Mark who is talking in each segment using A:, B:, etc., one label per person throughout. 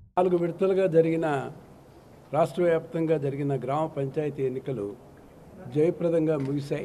A: నాలుగు విడతలుగా జరిగిన రాష్ట్ర వ్యాప్తంగా జరిగిన గ్రామ పంచాయతీ ఎన్నికలు జయప్రదంగా ముగిశాయి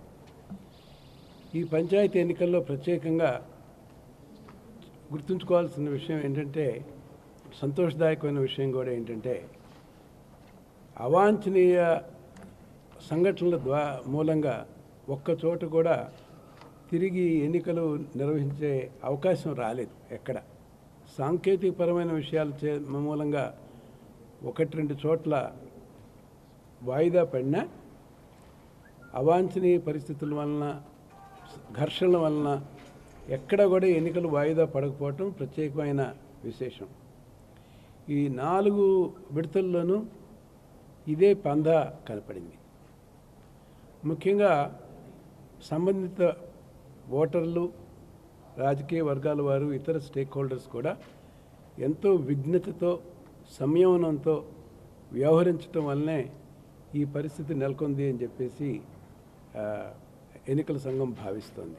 A: ఈ పంచాయతీ ఎన్నికల్లో ప్రత్యేకంగా గుర్తుంచుకోవాల్సిన విషయం ఏంటంటే సంతోషదాయకమైన విషయం కూడా ఏంటంటే అవాంఛనీయ సంఘటనల ద్వా మూలంగా ఒక్క చోట కూడా తిరిగి ఎన్నికలు నిర్వహించే అవకాశం రాలేదు ఎక్కడ సాంకేతికపరమైన విషయాల చే మూలంగా ఒకటి రెండు చోట్ల వాయిదా పడినా అవాంఛనీయ పరిస్థితుల వలన ఘర్షణల వలన ఎక్కడ కూడా ఎన్నికలు వాయిదా పడకపోవటం ప్రత్యేకమైన విశేషం ఈ నాలుగు విడతల్లోనూ ఇదే పందా కనపడింది ముఖ్యంగా సంబంధిత ఓటర్లు రాజకీయ వర్గాల వారు ఇతర స్టేక్ హోల్డర్స్ కూడా ఎంతో విఘ్నతతో సంయమనంతో వ్యవహరించటం వల్లనే ఈ పరిస్థితి నెలకొంది అని చెప్పేసి ఆ, ఎన్నికల సంఘం భావిస్తోంది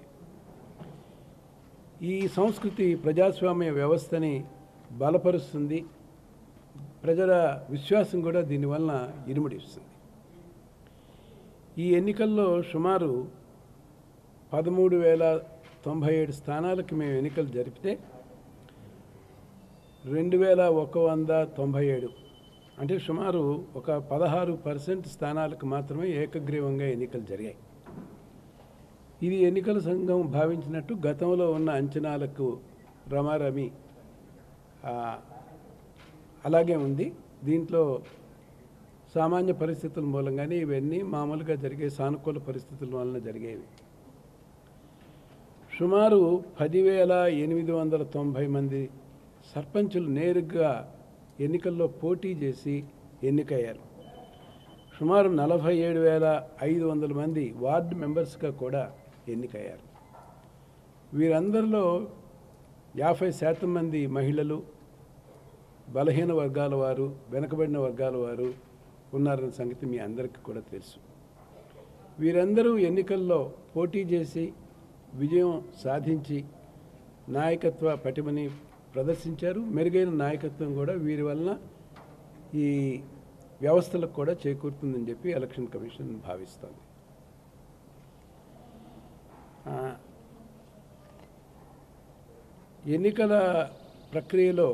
A: ఈ సంస్కృతి ప్రజాస్వామ్య వ్యవస్థని బలపరుస్తుంది ప్రజల విశ్వాసం కూడా దీనివలన ఇనుమడిస్తుంది ఈ ఎన్నికల్లో సుమారు పదమూడు వేల తొంభై ఏడు స్థానాలకు మేము ఎన్నికలు జరిపితే రెండు వేల ఒక వంద తొంభై ఏడు అంటే సుమారు ఒక పదహారు పర్సెంట్ స్థానాలకు మాత్రమే ఏకగ్రీవంగా ఎన్నికలు జరిగాయి ఇది ఎన్నికల సంఘం భావించినట్టు గతంలో ఉన్న అంచనాలకు రమారమి ఆ, అలాగే ఉంది దీంట్లో సామాన్య పరిస్థితుల మూలంగానే ఇవన్నీ మామూలుగా జరిగే సానుకూల పరిస్థితుల వలన జరిగేవి సుమారు పదివేల ఎనిమిది వందల తొంభై మంది సర్పంచులు నేరుగా ఎన్నికల్లో పోటీ చేసి ఎన్నికయ్యారు సుమారు నలభై ఏడు వేల ఐదు వందల మంది వార్డు మెంబర్స్గా కూడా ఎన్నికయ్యారు వీరందరిలో యాభై శాతం మంది మహిళలు బలహీన వర్గాల వారు వెనకబడిన వర్గాల వారు ఉన్నారన్న సంగతి మీ అందరికీ కూడా తెలుసు వీరందరూ ఎన్నికల్లో పోటీ చేసి విజయం సాధించి నాయకత్వ పటిమని ప్రదర్శించారు మెరుగైన నాయకత్వం కూడా వీరి వలన ఈ వ్యవస్థలకు కూడా చేకూరుతుందని చెప్పి ఎలక్షన్ కమిషన్ భావిస్తోంది ఆ, ఎన్నికల ప్రక్రియలో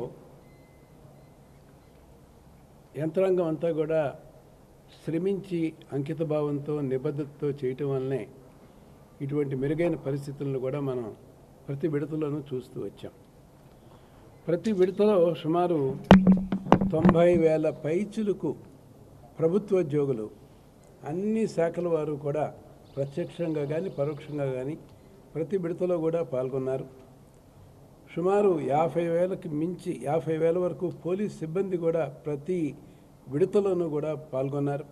A: యంత్రాంగం అంతా కూడా శ్రమించి అంకితభావంతో నిబద్ధతతో చేయటం వల్లనే ఇటువంటి మెరుగైన పరిస్థితులను కూడా మనం ప్రతి విడతలోనూ చూస్తూ వచ్చాం ప్రతి విడతలో సుమారు తొంభై వేల పైచులకు ప్రభుత్వోద్యోగులు అన్ని శాఖల వారు కూడా ప్రత్యక్షంగా కానీ పరోక్షంగా కానీ ప్రతి విడతలో కూడా పాల్గొన్నారు సుమారు యాభై వేలకి మించి యాభై వేల వరకు పోలీస్ సిబ్బంది కూడా ప్రతి విడతలోనూ కూడా పాల్గొన్నారు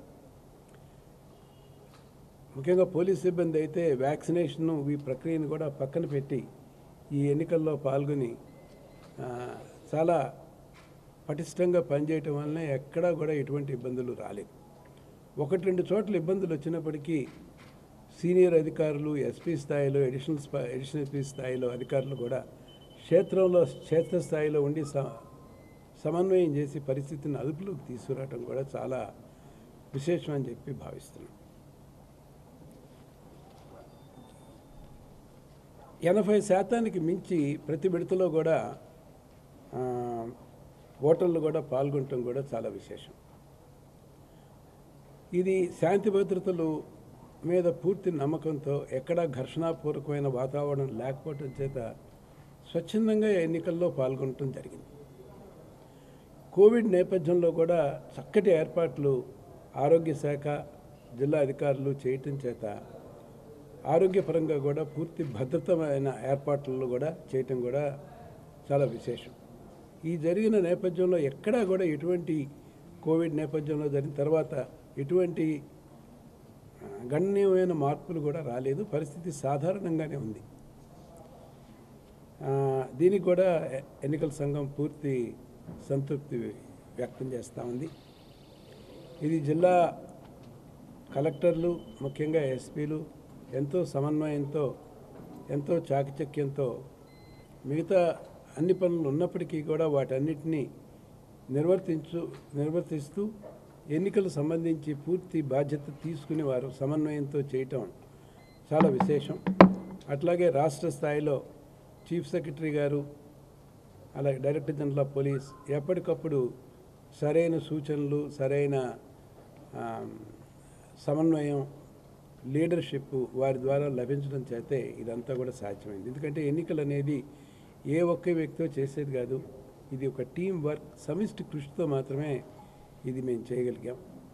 A: ముఖ్యంగా పోలీస్ సిబ్బంది అయితే వ్యాక్సినేషన్ ఈ ప్రక్రియను కూడా పక్కన పెట్టి ఈ ఎన్నికల్లో పాల్గొని ఆ, చాలా పటిష్టంగా పనిచేయటం వలన ఎక్కడా కూడా ఎటువంటి ఇబ్బందులు రాలేదు ఒకటి రెండు చోట్ల ఇబ్బందులు వచ్చినప్పటికీ సీనియర్ అధికారులు ఎస్పీ స్థాయిలో అడిషనల్ స్పా అడిషనల్ ఎస్పీ స్థాయిలో అధికారులు కూడా క్షేత్రంలో క్షేత్రస్థాయిలో ఉండి స సమన్వయం చేసి పరిస్థితిని అదుపులోకి తీసుకురావటం కూడా చాలా విశేషం అని చెప్పి భావిస్తున్నాం ఎనభై శాతానికి మించి ప్రతి విడతలో కూడా ఆ, ఓటర్లు కూడా పాల్గొనటం కూడా చాలా విశేషం ఇది శాంతి భద్రతలు మీద పూర్తి నమ్మకంతో ఎక్కడా ఘర్షణాపూర్వకమైన వాతావరణం లేకపోవడం చేత స్వచ్ఛందంగా ఎన్నికల్లో పాల్గొనటం జరిగింది కోవిడ్ నేపథ్యంలో కూడా చక్కటి ఏర్పాట్లు ఆరోగ్య శాఖ జిల్లా అధికారులు చేయటం చేత ఆరోగ్యపరంగా కూడా పూర్తి భద్రతమైన ఏర్పాట్లు కూడా చేయటం కూడా చాలా విశేషం ఈ జరిగిన నేపథ్యంలో ఎక్కడా కూడా ఎటువంటి కోవిడ్ నేపథ్యంలో జరిగిన తర్వాత ఎటువంటి ఆ, గణనీయమైన మార్పులు కూడా రాలేదు పరిస్థితి సాధారణంగానే ఉంది ఆ, దీనికి కూడా ఎ- ఎన్నికల సంఘం పూర్తి సంతృప్తి వ్యక్తం చేస్తూ ఉంది ఇది జిల్లా కలెక్టర్లు ముఖ్యంగా ఎస్పీలు ఎంతో సమన్వయంతో ఎంతో చాకచక్యంతో మిగతా అన్ని పనులు ఉన్నప్పటికీ కూడా వాటన్నిటినీ నిర్వర్తించు నిర్వర్తిస్తూ ఎన్నికలకు సంబంధించి పూర్తి బాధ్యత తీసుకుని వారు సమన్వయంతో చేయటం చాలా విశేషం అట్లాగే రాష్ట్ర స్థాయిలో చీఫ్ సెక్రటరీ గారు అలాగే డైరెక్టర్ జనరల్ ఆఫ్ పోలీస్ ఎప్పటికప్పుడు సరైన సూచనలు సరైన ఆ, సమన్వయం లీడర్షిప్ వారి ద్వారా లభించడం చేతే ఇదంతా కూడా సాధ్యమైంది ఎందుకంటే ఎన్నికలు అనేది ఏ ఒక్క వ్యక్తితో చేసేది కాదు ఇది ఒక టీం వర్క్ సమిష్టి కృషితో మాత్రమే ఇది మేము చేయగలిగాం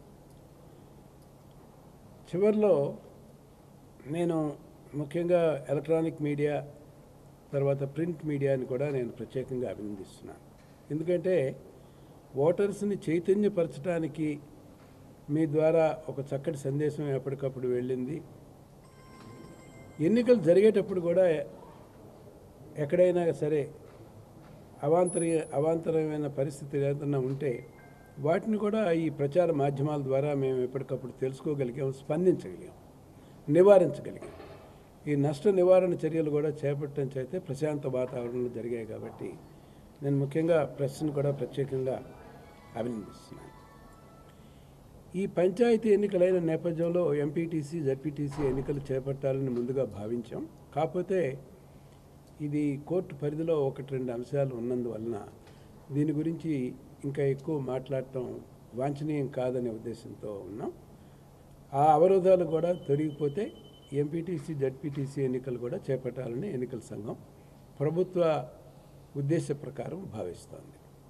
A: చివరిలో నేను ముఖ్యంగా ఎలక్ట్రానిక్ మీడియా తర్వాత ప్రింట్ మీడియాని కూడా నేను ప్రత్యేకంగా అభినందిస్తున్నాను ఎందుకంటే ఓటర్స్ని చైతన్యపరచడానికి మీ ద్వారా ఒక చక్కటి సందేశం ఎప్పటికప్పుడు వెళ్ళింది ఎన్నికలు జరిగేటప్పుడు కూడా ఎక్కడైనా సరే అవాంతరీయ అవాంతరమైన పరిస్థితి ఏదైనా ఉంటే వాటిని కూడా ఈ ప్రచార మాధ్యమాల ద్వారా మేము ఎప్పటికప్పుడు తెలుసుకోగలిగాం స్పందించగలిగాం నివారించగలిగాం ఈ నష్ట నివారణ చర్యలు కూడా చేపట్టడం చేస్తే ప్రశాంత వాతావరణంలో జరిగాయి కాబట్టి నేను ముఖ్యంగా ప్రెస్ని కూడా ప్రత్యేకంగా అభినందిస్తున్నాను ఈ పంచాయతీ ఎన్నికలైన నేపథ్యంలో ఎంపీటీసీ జడ్పీటీసీ ఎన్నికలు చేపట్టాలని ముందుగా భావించాం కాకపోతే ఇది కోర్టు పరిధిలో ఒకటి రెండు అంశాలు ఉన్నందువలన దీని గురించి ఇంకా ఎక్కువ మాట్లాడటం వాంఛనీయం కాదనే ఉద్దేశంతో ఉన్నాం ఆ అవరోధాలు కూడా తొలగిపోతే ఎంపీటీసీ జడ్పీటీసీ ఎన్నికలు కూడా చేపట్టాలని ఎన్నికల సంఘం ప్రభుత్వ ఉద్దేశ ప్రకారం భావిస్తోంది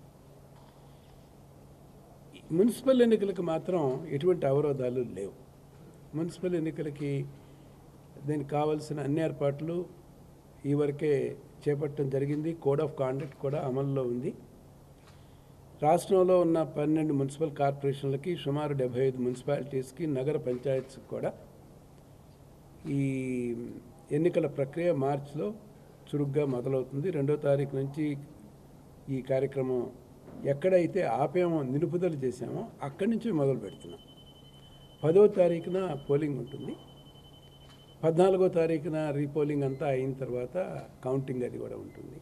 A: మున్సిపల్ ఎన్నికలకు మాత్రం ఎటువంటి అవరోధాలు లేవు మున్సిపల్ ఎన్నికలకి దీనికి కావాల్సిన అన్ని ఏర్పాట్లు ఈ వరకే చేపట్టడం జరిగింది కోడ్ ఆఫ్ కాండక్ట్ కూడా అమల్లో ఉంది రాష్ట్రంలో ఉన్న పన్నెండు మున్సిపల్ కార్పొరేషన్లకి సుమారు డెబ్బై ఐదు మున్సిపాలిటీస్కి నగర పంచాయత్స్కి కూడా ఈ ఎన్నికల ప్రక్రియ మార్చిలో చురుగ్గా మొదలవుతుంది రెండో తారీఖు నుంచి ఈ కార్యక్రమం ఎక్కడైతే ఆపేమో నిలుపుదల చేశామో అక్కడి నుంచి మొదలు పెడుతున్నాం పదో తారీఖున పోలింగ్ ఉంటుంది పద్నాలుగో తారీఖున రీపోలింగ్ అంతా అయిన తర్వాత కౌంటింగ్ అది కూడా ఉంటుంది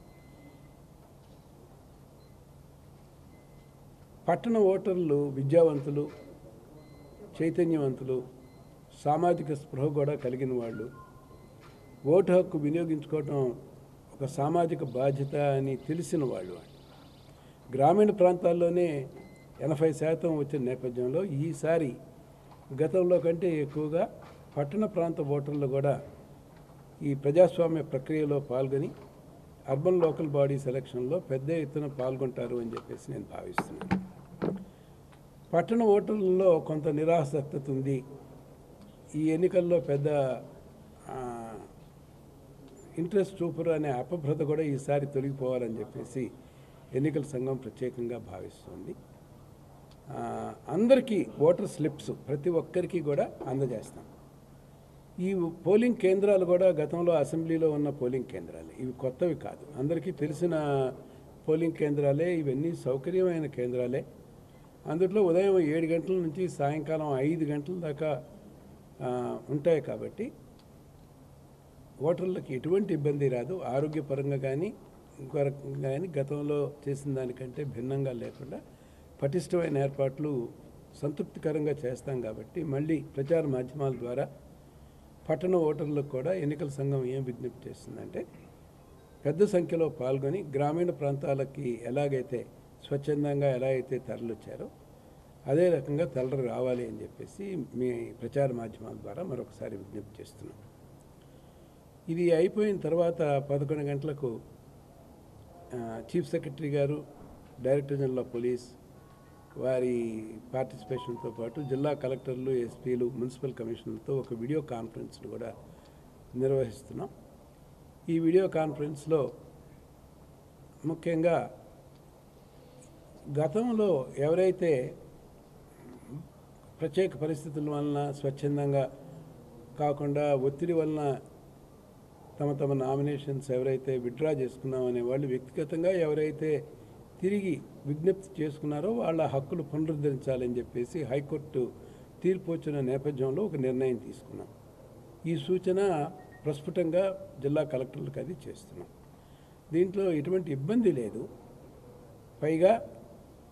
A: పట్టణ ఓటర్లు విద్యావంతులు చైతన్యవంతులు సామాజిక స్పృహ కూడా కలిగిన వాళ్ళు ఓటు హక్కు వినియోగించుకోవటం ఒక సామాజిక బాధ్యత అని తెలిసిన వాళ్ళు వాళ్ళు గ్రామీణ ప్రాంతాల్లోనే ఎనభై శాతం వచ్చిన నేపథ్యంలో ఈసారి గతంలో కంటే ఎక్కువగా పట్టణ ప్రాంత ఓటర్లు కూడా ఈ ప్రజాస్వామ్య ప్రక్రియలో పాల్గొని అర్బన్ లోకల్ బాడీ సెలక్షన్లో పెద్ద ఎత్తున పాల్గొంటారు అని చెప్పేసి నేను భావిస్తున్నాను పట్టణ ఓటర్లలో కొంత నిరాసక్తత ఉంది ఈ ఎన్నికల్లో పెద్ద ఆ, ఇంట్రెస్ట్ చూపరు అనే అపభ్రత కూడా ఈసారి తొలగిపోవాలని చెప్పేసి ఎన్నికల సంఘం ప్రత్యేకంగా భావిస్తుంది ఆ, అందరికీ ఓటర్ స్లిప్స్ ప్రతి ఒక్కరికి కూడా అందజేస్తాం ఈ పోలింగ్ కేంద్రాలు కూడా గతంలో అసెంబ్లీలో ఉన్న పోలింగ్ కేంద్రాలే ఇవి కొత్తవి కాదు అందరికీ తెలిసిన పోలింగ్ కేంద్రాలే ఇవన్నీ సౌకర్యమైన కేంద్రాలే అందులో ఉదయం ఏడు గంటల నుంచి సాయంకాలం ఐదు గంటల దాకా ఆ, ఉంటాయి కాబట్టి ఓటర్లకు ఎటువంటి ఇబ్బంది రాదు ఆరోగ్యపరంగా కానీ ఇంకో రకంగా కానీ గతంలో చేసిన దానికంటే భిన్నంగా లేకుండా పటిష్టమైన ఏర్పాట్లు సంతృప్తికరంగా చేస్తాం కాబట్టి మళ్ళీ ప్రచార మాధ్యమాల ద్వారా పట్టణ ఓటర్లకు కూడా ఎన్నికల సంఘం ఏం విజ్ఞప్తి చేస్తుందంటే పెద్ద సంఖ్యలో పాల్గొని గ్రామీణ ప్రాంతాలకి ఎలాగైతే స్వచ్ఛందంగా ఎలా అయితే తరలిచ్చారో అదే రకంగా తరలి రావాలి అని చెప్పేసి మీ ప్రచార మాధ్యమాల ద్వారా మరొకసారి విజ్ఞప్తి చేస్తున్నాం ఇది అయిపోయిన తర్వాత పదకొండు గంటలకు ఆ, చీఫ్ సెక్రటరీ గారు డైరెక్టర్ జనరల్ ఆఫ్ పోలీస్ వారి పార్టిసిపేషన్తో పాటు జిల్లా కలెక్టర్లు ఎస్పీలు మున్సిపల్ కమిషనర్తో ఒక వీడియో కాన్ఫరెన్స్ను కూడా నిర్వహిస్తున్నాం ఈ వీడియో కాన్ఫరెన్స్లో ముఖ్యంగా గతంలో ఎవరైతే ప్రత్యేక పరిస్థితుల వలన స్వచ్ఛందంగా కాకుండా ఒత్తిడి వలన తమ తమ నామినేషన్స్ ఎవరైతే విత్డ్రా చేసుకున్నామనే వాళ్ళు వ్యక్తిగతంగా ఎవరైతే తిరిగి విజ్ఞప్తి చేసుకున్నారో వాళ్ళ హక్కులు పునరుద్ధరించాలని చెప్పేసి హైకోర్టు తీర్పు వచ్చిన నేపథ్యంలో ఒక నిర్ణయం తీసుకున్నాం ఈ సూచన ప్రస్ఫుటంగా జిల్లా కలెక్టర్లకు అది చేస్తున్నాం దీంట్లో ఎటువంటి ఇబ్బంది లేదు పైగా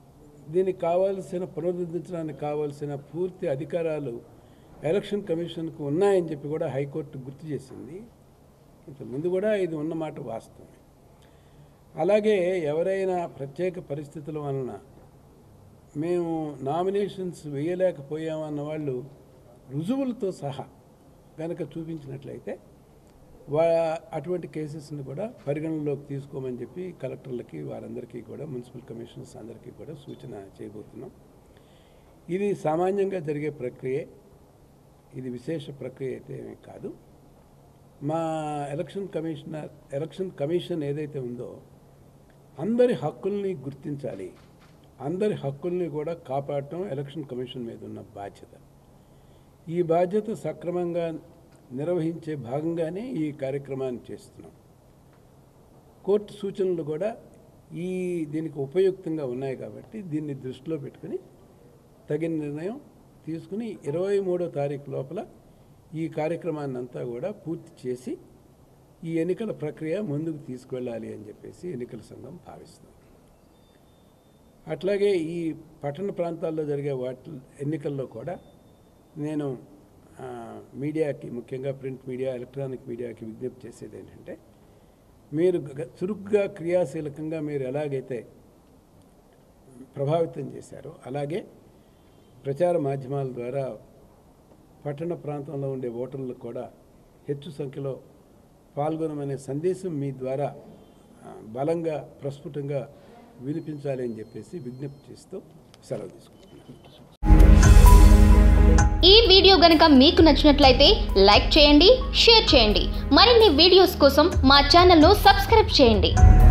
A: దీనికి కావాల్సిన పునరుద్ధరించడానికి కావాల్సిన పూర్తి అధికారాలు ఎలక్షన్ కమిషన్కు ఉన్నాయని చెప్పి కూడా హైకోర్టు గుర్తు చేసింది ఇంతకుముందు కూడా ఇది ఉన్నమాట వాస్తవం అలాగే ఎవరైనా ప్రత్యేక పరిస్థితుల వలన మేము నామినేషన్స్ వేయలేకపోయామన్న వాళ్ళు రుజువులతో సహా కనుక చూపించినట్లయితే వా అటువంటి కేసెస్ని కూడా పరిగణనలోకి తీసుకోమని చెప్పి కలెక్టర్లకి వారందరికీ కూడా మున్సిపల్ కమిషనర్స్ అందరికీ కూడా సూచన చేయబోతున్నాం ఇది సామాన్యంగా జరిగే ప్రక్రియే ఇది విశేష ప్రక్రియ అయితే ఏమీ కాదు మా ఎలక్షన్ కమిషనర్ ఎలక్షన్ కమిషన్ ఏదైతే ఉందో అందరి హక్కుల్ని గుర్తించాలి అందరి హక్కుల్ని కూడా కాపాడటం ఎలక్షన్ కమిషన్ మీద ఉన్న బాధ్యత ఈ బాధ్యత సక్రమంగా నిర్వహించే భాగంగానే ఈ కార్యక్రమాన్ని చేస్తున్నాం కోర్టు సూచనలు కూడా ఈ దీనికి ఉపయుక్తంగా ఉన్నాయి కాబట్టి దీన్ని దృష్టిలో పెట్టుకుని తగిన నిర్ణయం తీసుకుని ఇరవై మూడో తారీఖు లోపల ఈ కార్యక్రమాన్ని అంతా కూడా పూర్తి చేసి ఈ ఎన్నికల ప్రక్రియ ముందుకు తీసుకువెళ్ళాలి అని చెప్పేసి ఎన్నికల సంఘం భావిస్తుంది అట్లాగే ఈ పట్టణ ప్రాంతాల్లో జరిగే వాటి ఎన్నికల్లో కూడా నేను ఆ, మీడియాకి ముఖ్యంగా ప్రింట్ మీడియా ఎలక్ట్రానిక్ మీడియాకి విజ్ఞప్తి చేసేది ఏంటంటే మీరు గ- చురుగ్గా క్రియాశీలకంగా మీరు ఎలాగైతే ప్రభావితం చేశారో అలాగే ప్రచార మాధ్యమాల ద్వారా పట్టణ ప్రాంతంలో ఉండే ఓటర్లకు కూడా హెచ్చు సంఖ్యలో పాల్గొనమనే సందేశం మీ ద్వారా ఆ, బలంగా ప్రస్ఫుటంగా వినిపించాలి అని చెప్పేసి విజ్ఞప్తి చేస్తూ సెలవు తీసుకుంటున్నాను
B: ఈ వీడియో గనక మీకు నచ్చినట్లయితే లైక్ చేయండి షేర్ చేయండి మరిన్ని వీడియోస్ కోసం మా ఛానల్ను సబ్స్క్రైబ్ చేయండి